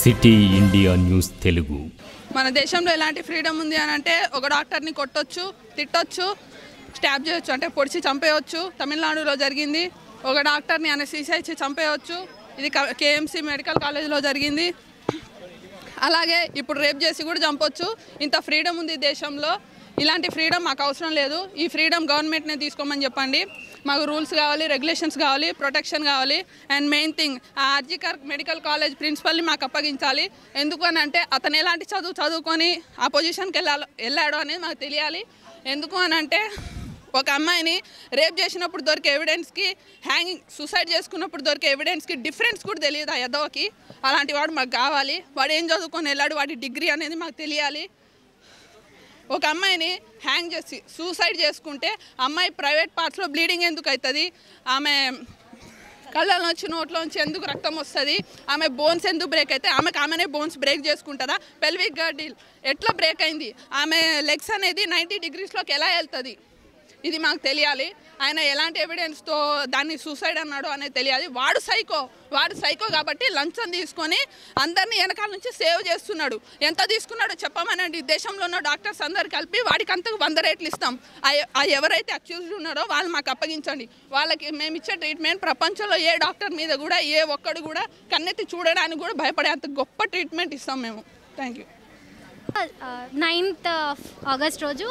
city India news Telugu మన దేశంలో ఎలాంటి ఫ్రీడమ్ ఉంది అని అంటే ఒక డాక్టర్ని కొట్టొచ్చు తిట్టొచ్చు స్టాబ్ చేయొచ్చు అంటే పొడిచి చంపేయచ్చు తమిళనాడులో జరిగింది ఒక డాక్టర్ని అనసీసా ఇచ్చి చంపేయచ్చు ఇది కేఎంసీ మెడికల్ కాలేజీలో జరిగింది అలాగే ఇప్పుడు రేప్ చేసి కూడా చంపొచ్చు ఇంత ఫ్రీడమ్ ఉంది ఈ దేశంలో ఇలాంటి ఫ్రీడమ్ మాకు అవసరం లేదు ఈ ఫ్రీడమ్ గవర్నమెంట్నే తీసుకోమని చెప్పండి మాకు రూల్స్ కావాలి రెగ్యులేషన్స్ కావాలి ప్రొటెక్షన్ కావాలి అండ్ మెయిన్ థింగ్ ఆ ఆర్జికర్ మెడికల్ కాలేజ్ ప్రిన్సిపల్ని మాకు అప్పగించాలి ఎందుకు అని అంటే అతను ఎలాంటి చదువు చదువుకొని ఆ పొజిషన్కి వెళ్ళాలో వెళ్ళాడో అనేది మాకు తెలియాలి ఎందుకు అని అంటే ఒక అమ్మాయిని రేప్ చేసినప్పుడు దొరికే ఎవిడెన్స్కి హ్యాంగింగ్ సూసైడ్ చేసుకున్నప్పుడు దొరికే ఎవిడెన్స్కి డిఫరెన్స్ కూడా తెలియదు ఆ యదవకి అలాంటి వాడు మాకు కావాలి వాడు ఏం చదువుకొని వెళ్ళాడు వాడి డిగ్రీ అనేది మాకు తెలియాలి ఒక అమ్మాయిని హ్యాంగ్ చేసి సూసైడ్ చేసుకుంటే అమ్మాయి ప్రైవేట్ పార్ట్స్లో బ్లీడింగ్ ఎందుకు అవుతుంది ఆమె కళ్ళలోంచి నోట్లోంచి ఎందుకు రక్తం వస్తుంది ఆమె బోన్స్ ఎందుకు బ్రేక్ అయితే ఆమెకు ఆమెనే బోన్స్ బ్రేక్ చేసుకుంటుందా పెల్విక్ గర్డిల్ ఎట్లా బ్రేక్ అయింది ఆమె లెగ్స్ అనేది నైంటీ డిగ్రీస్లోకి ఎలా వెళ్తుంది ఇది మాకు తెలియాలి ఆయన ఎలాంటి ఎవిడెన్స్తో దాన్ని సూసైడ్ అన్నాడు అనేది తెలియాలి వాడు సైకో వాడు సైకో కాబట్టి లంచం తీసుకొని అందరినీ వెనకాల నుంచి సేవ్ చేస్తున్నాడు ఎంత తీసుకున్నాడో చెప్పమనండి దేశంలో ఉన్న డాక్టర్స్ అందరు కలిపి వాడికి అంతకు వంద రేట్లు ఇస్తాం ఆ- ఆ ఎవరైతే అక్యూజ్డ్ ఉన్నారో వాళ్ళు మాకు అప్పగించండి వాళ్ళకి మేము ఇచ్చే ట్రీట్మెంట్ ప్రపంచంలో ఏ డాక్టర్ మీద కూడా ఏ ఒక్కడు కూడా కన్నెత్తి చూడడానికి కూడా భయపడే అంత గొప్ప ట్రీట్మెంట్ ఇస్తాం మేము thank you ninth of August రోజు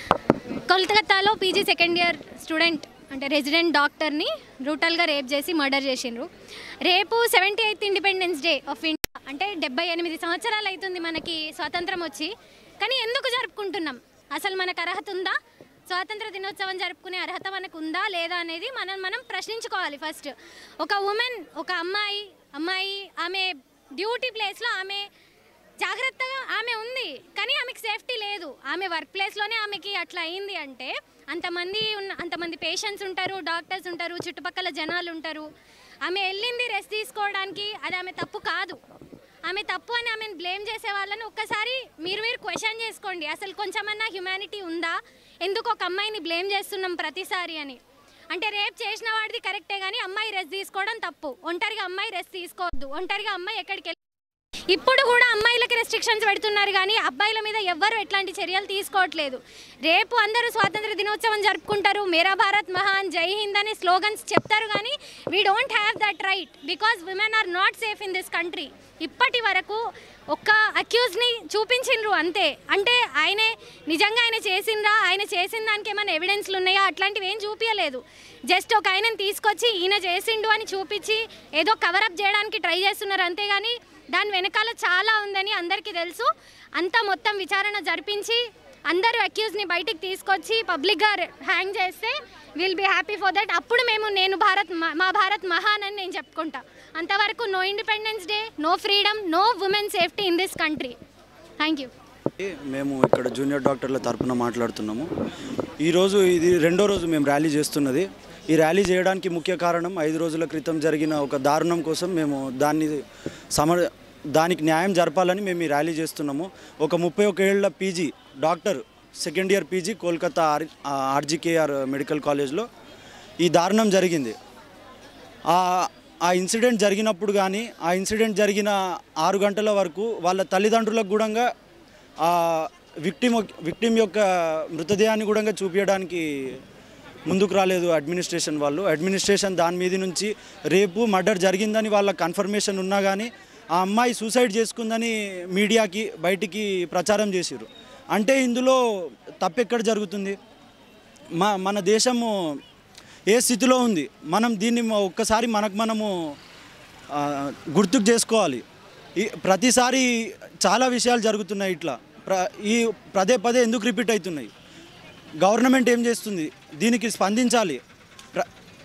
కోల్కతాలో పీజీ సెకండ్ ఇయర్ స్టూడెంట్ అంటే రెసిడెంట్ డాక్టర్ని బ్రూటల్గా రేప్ చేసి మర్డర్ చేసిండ్రు రేపు seventy eighth independence day of India అంటే డెబ్బై ఎనిమిది సంవత్సరాలు అవుతుంది మనకి స్వాతంత్రం వచ్చి కానీ ఎందుకు జరుపుకుంటున్నాం అసలు మనకు అర్హత ఉందా స్వాతంత్ర దినోత్సవం జరుపుకునే అర్హత మనకు ఉందా లేదా అనేది మనం మనం ప్రశ్నించుకోవాలి ఫస్ట్ ఒక ఉమెన్ ఒక అమ్మాయి అమ్మాయి ఆమె డ్యూటీ ప్లేస్లో ఆమె జాగ్రత్తగా ఆమె ఉంది కానీ ఆమెకి సేఫ్టీ లేదు ఆమె వర్క్ ప్లేస్లోనే ఆమెకి అట్లా అయింది అంటే అంతమంది ఉన్న అంతమంది పేషెంట్స్ ఉంటారు డాక్టర్స్ ఉంటారు చుట్టుపక్కల జనాలు ఉంటారు ఆమె వెళ్ళింది రెస్ట్ తీసుకోవడానికి అది ఆమె తప్పు కాదు ఆమె తప్పు అని ఆమెను బ్లేమ్ చేసే వాళ్ళని ఒక్కసారి మీరు మీరు క్వశ్చన్ చేసుకోండి అసలు కొంచెమన్నా హ్యుమానిటీ ఉందా ఎందుకు ఒక అమ్మాయిని బ్లేమ్ చేస్తున్నాం ప్రతిసారి అని అంటే రేప్ చేసిన వాడిది కరెక్టే కానీ అమ్మాయి రెస్ట్ తీసుకోవడం తప్పు ఒంటరిగా అమ్మాయి రెస్ట్ తీసుకోవద్దు ఒంటరిగా అమ్మాయి ఎక్కడికి వెళ్ళి ఇప్పుడు కూడా అమ్మాయిలకి రెస్ట్రిక్షన్స్ పెడుతున్నారు కానీ అబ్బాయిల మీద ఎవ్వరు ఎట్లాంటి చర్యలు తీసుకోవట్లేదు రేపు అందరూ స్వాతంత్ర దినోత్సవం జరుపుకుంటారు మేరా భారత్ మహాన్ జై హింద్ అనే స్లోగన్స్ చెప్తారు కానీ we don't have that right because women are not safe in this country ఇప్పటి వరకు ఒక్క అక్యూజ్ని చూపించిండ్రు అంతే అంటే ఆయనే నిజంగా ఆయన చేసిండ్రా ఆయన చేసిన దానికి ఏమైనా ఎవిడెన్స్లు ఉన్నాయా అట్లాంటివి ఏం చూపించలేదు జస్ట్ ఒక ఆయనని తీసుకొచ్చి ఈయన చేసిండు అని చూపించి ఏదో కవరప్ చేయడానికి ట్రై చేస్తున్నారు అంతేగాని దాని వెనకాల చాలా ఉందని అందరికీ తెలుసు అంతా మొత్తం విచారణ జరిపించి అందరూ అక్యూజ్ని బయటికి తీసుకొచ్చి పబ్లిక్గా హ్యాంగ్ చేస్తే will be happy for that అప్పుడు మేము నేను భారత్ మ- మా భారత్ మహాన్ అని నేను చెప్పుకుంటా అంతవరకు no independence day no freedom no women safety in this country thank you మేము ఇక్కడ జూనియర్ డాక్టర్ల తరపున మాట్లాడుతున్నాము ఈరోజు ఇది రెండో రోజు మేము ర్యాలీ చేస్తున్నది ఈ ర్యాలీ చేయడానికి ముఖ్య కారణం ఐదు రోజుల క్రితం జరిగిన ఒక దారుణం కోసం మేము దాన్ని సమ దానికి న్యాయం జరపాలని మేము ఈ ర్యాలీ చేస్తున్నాము ఒక ముప్పై ఒక ఏళ్ళ PG doctor second year PG Kolkata R RGKR medical కాలేజ్లో ఈ దారుణం జరిగింది ఆ ఆ ఇన్సిడెంట్ జరిగినప్పుడు కానీ ఆ ఇన్సిడెంట్ జరిగిన ఆరు గంటల వరకు వాళ్ళ తల్లిదండ్రులకు కూడా ఆ విక్టిమ్ విక్టిమ్ యొక్క మృతదేహాన్ని కూడా చూపించడానికి ముందుకు రాలేదు అడ్మినిస్ట్రేషన్ వాళ్ళు అడ్మినిస్ట్రేషన్ దాని మీద నుంచి రేపు మర్డర్ జరిగిందని వాళ్ళ కన్ఫర్మేషన్ ఉన్నా కానీ ఆ అమ్మాయి సూసైడ్ చేసుకుందని మీడియాకి బయటికి ప్రచారం చేసిర్రు అంటే ఇందులో తప్పెక్కడ జరుగుతుంది మా మన దేశము ఏ స్థితిలో ఉంది మనం దీన్ని మ- ఒక్కసారి మనకు మనము ఆ, గుర్తుకు చేసుకోవాలి ఈ ప్రతిసారి చాలా విషయాలు జరుగుతున్నాయి ఇట్లా ప్ర ఈ పదే పదే ఎందుకు రిపీట్ అవుతున్నాయి గవర్నమెంట్ ఏం చేస్తుంది దీనికి స్పందించాలి ప్ర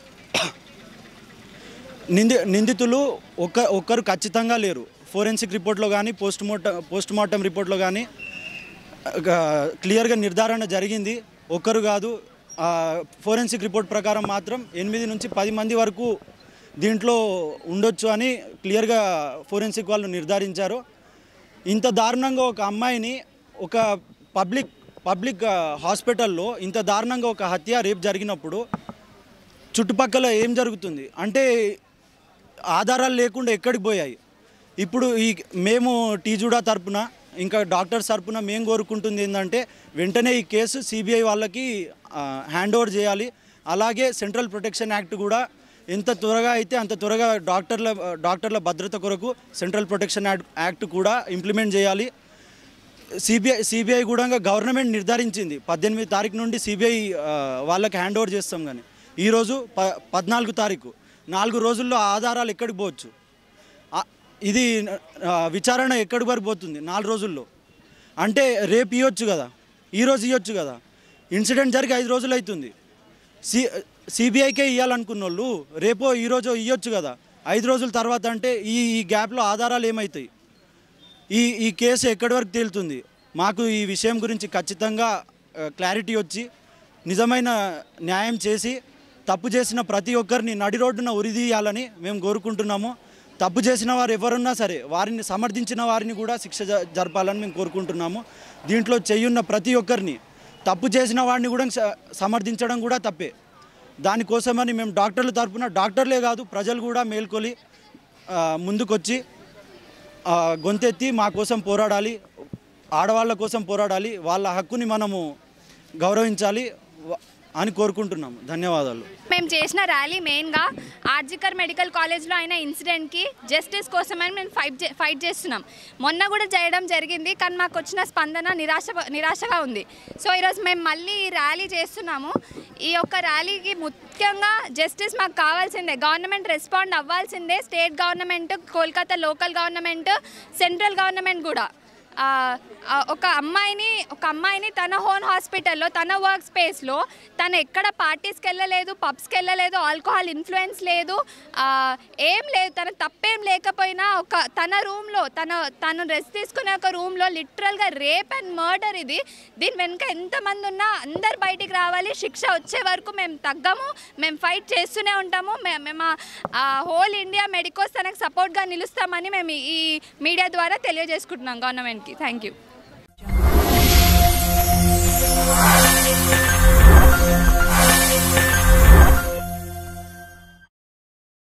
నింది నిందితులు ఒక్క ఒక్కరు ఖచ్చితంగా లేరు ఫోరెన్సిక్ రిపోర్ట్లో కానీ పోస్ట్ మార్టం పోస్ట్ మార్టం రిపోర్ట్లో కానీ క్లియర్గా నిర్ధారణ జరిగింది ఒక్కరు కాదు ఆ, ఫోరెన్సిక్ రిపోర్ట్ ప్రకారం మాత్రం ఎనిమిది నుంచి పది మంది వరకు దీంట్లో ఉండొచ్చు అని క్లియర్గా ఫోరెన్సిక్ వాళ్ళు నిర్ధారించారు ఇంత దారుణంగా ఒక అమ్మాయిని ఒక పబ్లిక్ పబ్లిక్ ఆ, హాస్పిటల్లో ఇంత దారుణంగా ఒక హత్య రేపు జరిగినప్పుడు చుట్టుపక్కల ఏం జరుగుతుంది అంటే ఆధారాలు లేకుండా ఎక్కడికి పోయాయి ఇప్పుడు ఈ మేము టీజూడా తరపున ఇంకా డాక్టర్స్ తరపున మేము కోరుకుంటుంది ఏంటంటే వెంటనే ఈ కేసు సిబిఐ వాళ్ళకి హ్యాండ్ ఓవర్ చేయాలి అలాగే సెంట్రల్ ప్రొటెక్షన్ యాక్ట్ కూడా ఎంత త్వరగా అయితే అంత త్వరగా డాక్టర్ల డాక్టర్ల భద్రత కొరకు సెంట్రల్ ప్రొటెక్షన్ యాక్ట్ యాక్ట్ కూడా ఇంప్లిమెంట్ చేయాలి సిబిఐ సిబిఐ కూడా గవర్నమెంట్ నిర్ధారించింది పద్దెనిమిది తారీఖు నుండి సిబిఐ వాళ్ళకి హ్యాండ్ ఓవర్ చేస్తాం కానీ ఈరోజు ప పద్నాలుగు తారీఖు నాలుగు రోజుల్లో ఆధారాలు ఎక్కడికి పోవచ్చు ఆ, ఇది ఆ, విచారణ ఎక్కడి వరకు పోతుంది నాలుగు రోజుల్లో అంటే రేపు ఇవ్వచ్చు కదా ఈరోజు ఇవ్వచ్చు కదా ఇన్సిడెంట్ జరిగి ఐదు రోజులు అవుతుంది సి సిబిఐకే ఇవ్వాలనుకున్న వాళ్ళు రేపో ఈరోజో ఇవ్వచ్చు కదా ఐదు రోజుల తర్వాత అంటే ఈ ఈ గ్యాప్లో ఆధారాలు ఏమవుతాయి ఈ ఈ కేసు ఎక్కడి వరకు తేలుతుంది మాకు ఈ విషయం గురించి ఖచ్చితంగా ఆ, క్లారిటీ వచ్చి నిజమైన న్యాయం చేసి తప్పు చేసిన ప్రతి ఒక్కరిని నడి రోడ్డున ఉరిదీయాలని మేము కోరుకుంటున్నాము తప్పు చేసిన వారు ఎవరున్నా సరే వారిని సమర్థించిన వారిని కూడా శిక్ష జ- జరపాలని మేము కోరుకుంటున్నాము దీంట్లో చెయ్యున్న ప్రతి ఒక్కరిని తప్పు చేసిన వాడిని కూడా స- సమర్థించడం కూడా తప్పే దానికోసమని మేము డాక్టర్ల తరపున డాక్టర్లే కాదు ప్రజలు కూడా మేల్కొని ఆ, ముందుకొచ్చి ఆ, గొంతెత్తి మా కోసం పోరాడాలి ఆడవాళ్ళ కోసం పోరాడాలి వాళ్ళ హక్కుని మనము గౌరవించాలి వ- అని కోరుకుంటున్నాము ధన్యవాదాలు మేము చేసిన ర్యాలీ మెయిన్గా ఆర్జికర్ మెడికల్ కాలేజ్లో అయిన ఇన్సిడెంట్కి జస్టిస్ కోసమని మేము ఫైట్ చే- ఫైట్ చేస్తున్నాం మొన్న కూడా చేయడం జరిగింది కానీ మాకు వచ్చిన స్పందన నిరాశ నిరాశగా ఉంది సో ఈరోజు మేము మళ్ళీ ఈ ర్యాలీ చేస్తున్నాము ఈ యొక్క ర్యాలీకి ముఖ్యంగా జస్టిస్ మాకు కావాల్సిందే గవర్నమెంట్ రెస్పాండ్ అవ్వాల్సిందే state government Kolkata local government central government కూడా ఆ, ఆ, ఒక అమ్మాయిని ఒక అమ్మాయిని తన హోన్ హాస్పిటల్లో తన వర్క్ స్పేస్లో తను ఎక్కడ పార్టీస్కి వెళ్ళలేదు పబ్స్కి వెళ్ళలేదు ఆల్కహాల్ ఇన్ఫ్లుయెన్స్ లేదు ఆ, ఏం లేదు తన తప్పేం లేకపోయినా ఒక తన రూమ్లో తన తను రెస్ట్ తీసుకునే ఒక రూమ్లో లిటరల్గా రేప్ అండ్ మర్డర్ ఇది దీని వెనుక ఎంతమంది ఉన్నా అందరు బయటికి రావాలి శిక్ష వచ్చే వరకు మేము తగ్గము మేము ఫైట్ చేస్తూనే ఉంటాము మే- మేము హోల్ ఇండియా మెడికోస్ తనకు సపోర్ట్గా నిలుస్తామని మేము ఈ మీడియా ద్వారా తెలియజేసుకుంటున్నాం గవర్నమెంట్కి థ్యాంక్ యూ